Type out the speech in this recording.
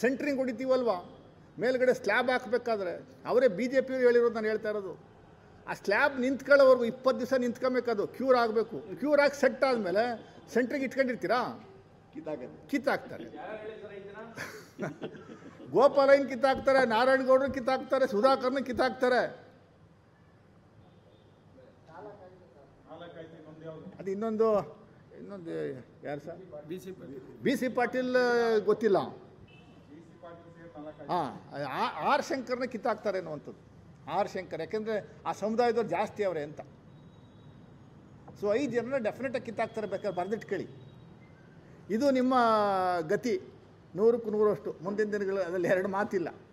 centring ಹೊಡಿತೀವಲ್ವಾ ಮೇಲ್ಗಡೆ slab ಹಾಕಬೇಕಾದ್ರೆ ಅವರೇ B J ಪಿಯವರು ಹೇಳಿರೋದು ನಾನು ಹೇಳ್ತಾ ಇರೋದು ಆ ಸ್ಲ್ಯಾಬ್ ನಿಂತ್ಕೊಳ್ಳೋವರೆಗೂ ಇಪ್ಪತ್ತು ದಿವಸ ನಿಂತ್ಕೊಬೇಕದು ಕ್ಯೂರ್ ಆಗಬೇಕು ಕ್ಯೂರ್ ಆಗಿ ಸೆಟ್ ಆದಮೇಲೆ ಸೆಂಟ್ರಿಗೆ ಇಟ್ಕೊಂಡಿರ್ತೀರಾ ಕಿತ್ತಾಗತ್ತೆ ಕಿತ್ತಾಕ್ತಾರೆ ಗೋಪಾಲಯ್ಯನ ಕಿತ್ತಾಕ್ತಾರೆ ನಾರಾಯಣಗೌಡರು ಕಿತ್ತಾಕ್ತಾರೆ ಸುಧಾಕರ್ನ ಕಿತ್ತಾಕ್ತಾರೆ ಅದು ಇನ್ನೊಂದು ಇನ್ನೊಂದು ಯಾರು ಸರ್ ಬಿ ಸಿ ಪಾಟೀಲ್ ಗೊತ್ತಿಲ್ಲ ಹಾಂ ಆರ್ ಶಂಕರ್ನ ಕಿತ್ತಾಕ್ತಾರೆ ಅನ್ನುವಂಥದ್ದು ಆರ್ ಶಂಕರ್ ಯಾಕೆಂದರೆ ಆ ಸಮುದಾಯದವ್ರು ಜಾಸ್ತಿ ಅವರೇ ಅಂತ ಸೊ ಐದು ಜನರ ಡೆಫಿನೆಟಾಗಿ ಕಿತ್ತಾಕ್ತಾರೆ ಬೇಕಾದ್ರೆ ಬರೆದಿಟ್ಕೊಳ್ಳಿ ಇದು ನಿಮ್ಮ ಗತಿ ನೂರಕ್ಕೂ ನೂರಷ್ಟು ಮುಂದಿನ ದಿನಗಳು ಅದರಲ್ಲಿ ಎರಡು ಮಾತಿಲ್ಲ